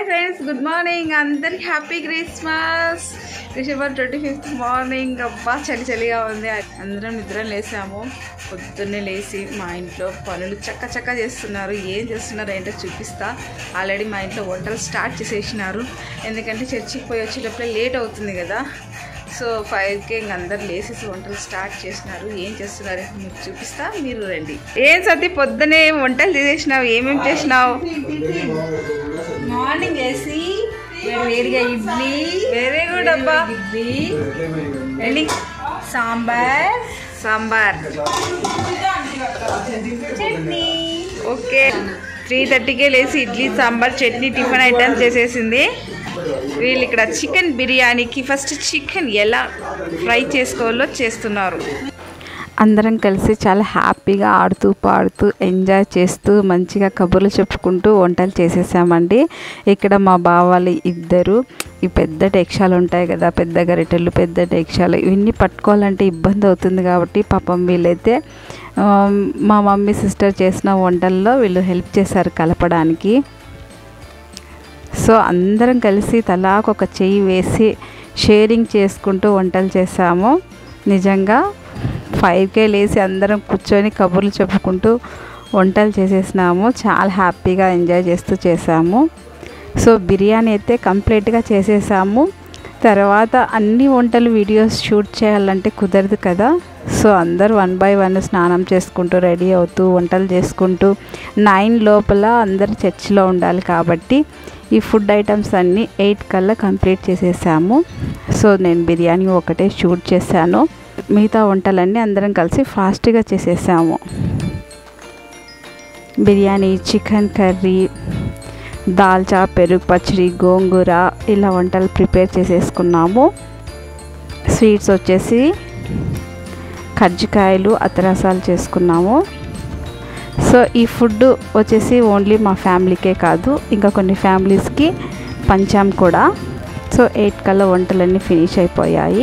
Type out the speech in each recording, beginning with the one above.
Friends good morning అందరికి happy Christmas December twenty fifth morning అబ్బా చలి చలిగా ఉంది అందరం నిద్రం లేసాము పొద్దున్నే లేచి మా ఇంట్లో పనులు చక్క చక్క చేస్తున్నారు ఏం చేస్తున్నారు ఏంటో చూపిస్తా ఆల్రెడీ మా ఇంట్లో వంటలు స్టార్ట్ చేసేసినారు ఎందుకంటే చర్చికి పోయి వచ్చేటప్పుడే లేట్ అవుతుంది కదా సో ఫైవ్కి ఇంక అందరు లేసేసి వంటలు స్టార్ట్ చేసినారు ఏం చేస్తున్నారు మీకు చూపిస్తా మీరు రండి ఏం సతి పొద్దునే వంటలు చేసేసినావు ఏమేమి చేసినావు మార్నింగ్ వేసి వేడిగా ఇడ్లీ వెరీ గుడ్ అబ్బా ఇడ్లీ వెళ్ళి సాంబార్ సాంబార్ చట్నీ ఓకే త్రీ థర్టీకే లేచి ఇడ్లీ సాంబార్ చట్నీ టిఫిన్ ఐటమ్స్ చేసేసింది వీళ్ళు ఇక్కడ చికెన్ బిర్యానీకి ఫస్ట్ చికెన్ ఎలా ఫ్రై చేసుకోవాలో చేస్తున్నారు అందరం కలిసి చాలా హ్యాపీగా ఆడుతూ పాడుతూ ఎంజాయ్ చేస్తూ మంచిగా కబుర్లు చెప్పుకుంటూ వంటలు చేసేసామండి ఇక్కడ మా బావాలు ఇద్దరు ఈ పెద్ద డెక్షాలు ఉంటాయి కదా పెద్ద గరిటెలు పెద్ద డెక్షాలు ఇవన్నీ పట్టుకోవాలంటే ఇబ్బంది అవుతుంది కాబట్టి పాపం వీళ్ళైతే ఆ, మా మమ్మీ సిస్టర్ చేసిన వంటల్లో వీళ్ళు హెల్ప్ చేశారు కలపడానికి సో అందరం కలిసి తలాకు ఒక చెయ్యి వేసి షేరింగ్ చేసుకుంటూ వంటలు చేసాము నిజంగా ఫైవ్కే లేచి అందరం కూర్చొని కబుర్లు చెప్పుకుంటూ వంటలు చేసేసినాము చాలా హ్యాపీగా ఎంజాయ్ చేస్తూ చేసాము సో బిర్యానీ అయితే కంప్లీట్గా చేసేసాము తర్వాత అన్ని వంటలు వీడియోస్ షూట్ చేయాలంటే కుదరదు కదా సో అందరూ వన్ బై వన్ స్నానం చేసుకుంటూ రెడీ అవుతూ వంటలు చేసుకుంటూ నైన్ లోపల అందరు చర్చిలో ఉండాలి కాబట్టి ఈ ఫుడ్ ఐటమ్స్ అన్నీ ఎయిట్ కల్లా కంప్లీట్ చేసేసాము సో నేను బిర్యానీ ఒకటే షూట్ చేశాను మిగతా వంటలన్నీ అందరం కలిసి ఫాస్ట్గా చేసేసాము బిర్యానీ చికెన్ కర్రీ దాల్చా పెరుగు పచ్చడి గోంగూర ఇలా వంటలు ప్రిపేర్ చేసేసుకున్నాము స్వీట్స్ వచ్చేసి కజ్జికాయలు అతరసాలు చేసుకున్నాము సో ఈ ఫుడ్ వచ్చేసి ఓన్లీ మా ఫ్యామిలీకే కాదు ఇంకా కొన్ని ఫ్యామిలీస్కి పంచాం కూడా సో ఎయిట్ కల్లా వంటలన్నీ ఫినిష్ అయిపోయాయి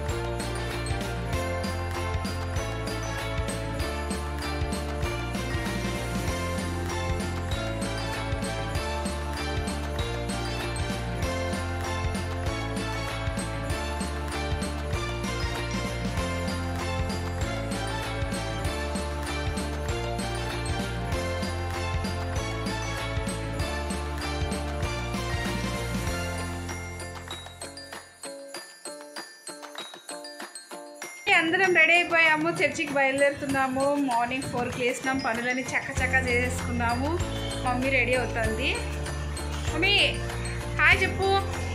అందరం రెడీ అయిపోయాము చర్చికి బయలుదేరుతున్నాము మార్నింగ్ ఫోర్కి లేసినాం పనులని చక్క చక్క చేసేసుకున్నాము మమ్మీ రెడీ అవుతుంది మమ్మీ హాయ్ చెప్పు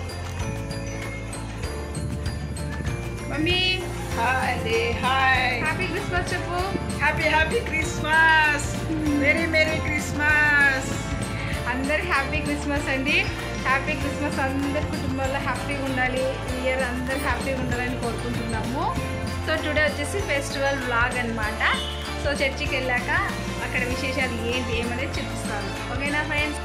mummy Hi, hi. Happy Christmas చెప్పు Happy, happy Christmas. Merry, Merry Christmas. అందరు హ్యాపీ క్రిస్మస్ అండి హ్యాపీ క్రిస్మస్ అందరి కుటుంబాల్లో హ్యాపీగా ఉండాలి ఈ ఇయర్ అందరు హ్యాపీగా ఉండాలని కోరుకుంటున్నాము సో టుడే వచ్చేసి ఫెస్టివల్ వ్లాగ్ అన్నమాట సో చర్చికి వెళ్ళాక అక్కడ విశేషాలు ఏంటి ఏమనేది చూపిస్తాను ఓకేనా ఫ్రెండ్స్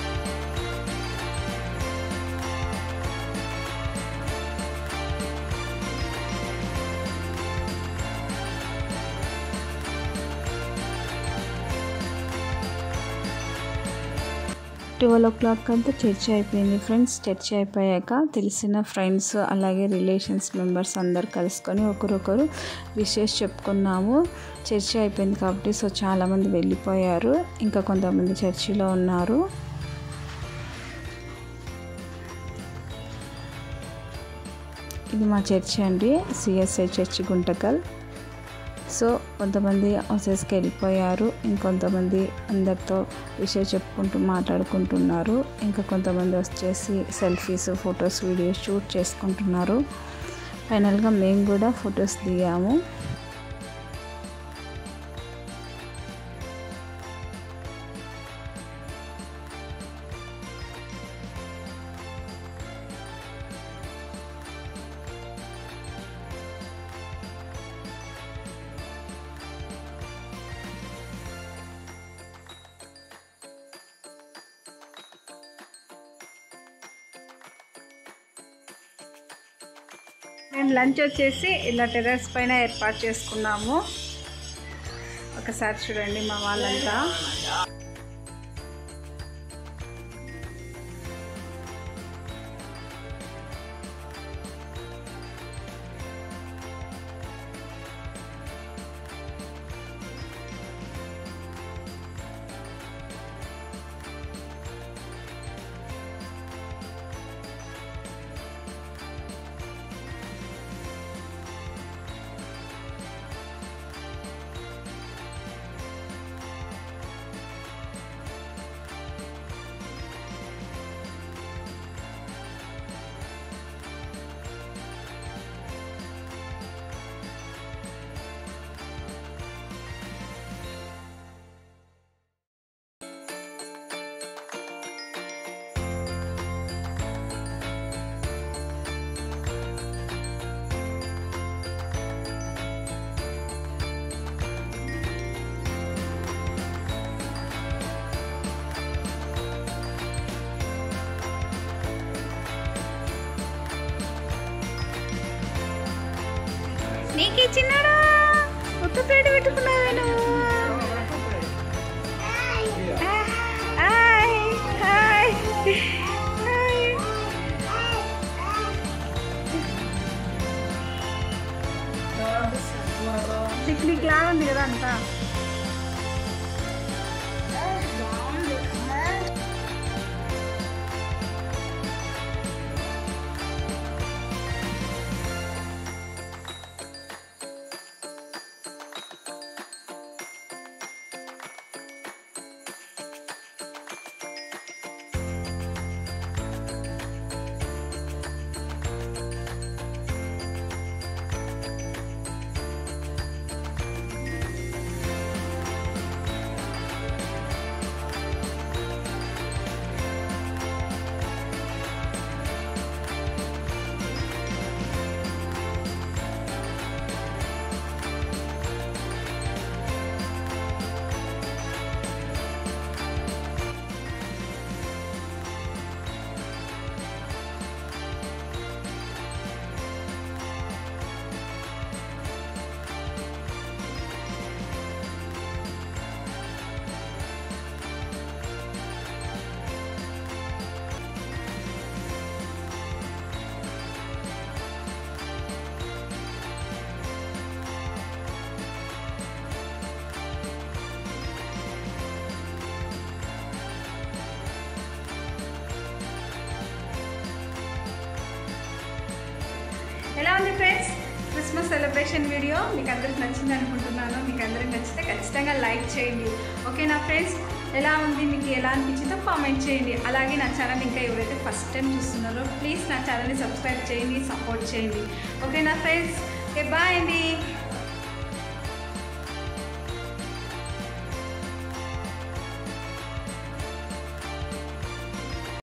ట్వెల్వ్ ఓ క్లాక్ అంతా చర్చ్ అయిపోయింది ఫ్రెండ్స్ చర్చ్ అయిపోయాక తెలిసిన ఫ్రెండ్స్ అలాగే రిలేషన్స్ మెంబర్స్ అందరు కలుసుకొని ఒకరొకరు విషెస్ చెప్పుకున్నాము చర్చ్ అయిపోయింది కాబట్టి సో చాలామంది వెళ్ళిపోయారు ఇంకా కొంతమంది చర్చిలో ఉన్నారు ఇది మా చర్చ్ అండి సిఎస్ఐ చర్చ్ గుంటకల్ సో కొంతమంది ఆఫీస్కి వెళ్ళిపోయారు ఇంకొంతమంది అందరితో విషయం చెప్పుకుంటూ మాట్లాడుకుంటున్నారు ఇంకా కొంతమంది వచ్చేసి సెల్ఫీస్ ఫొటోస్ వీడియోస్ షూట్ చేసుకుంటున్నారు ఫైనల్గా మేము కూడా ఫొటోస్ దిగాము మేము లంచ్ వచ్చేసి ఇలా టెర్రస్ పైన ఏర్పాటు చేసుకున్నాము ఒకసారి చూడండి మా వాళ్ళంతా నీకు ఇచ్చినాడా కొత్త ప్లేట్ పెట్టుకున్నావే నువ్వు హాయ్ హాయ్ హాయ్ పిక్నిక్ లాగా ఉంది కదా అంతా ఎలా ఉంది ఫ్రెండ్స్ క్రిస్మస్ సెలబ్రేషన్ వీడియో మీకు అందరికి నచ్చింది అనుకుంటున్నాను మీకు అందరికి నచ్చితే ఖచ్చితంగా లైక్ చేయండి ఓకేనా ఫ్రెండ్స్ ఎలా ఉంది మీకు ఎలా అనిపించిందో కామెంట్ చేయండి అలాగే నా ఛానల్ ఇంకా ఎవరైతే ఫస్ట్ టైం చూస్తున్నారో ప్లీజ్ నా ఛానల్ని సబ్స్క్రైబ్ చేయండి సపోర్ట్ చేయండి ఓకేనా ఫ్రెండ్స్ ఓకే బాయ్ అండి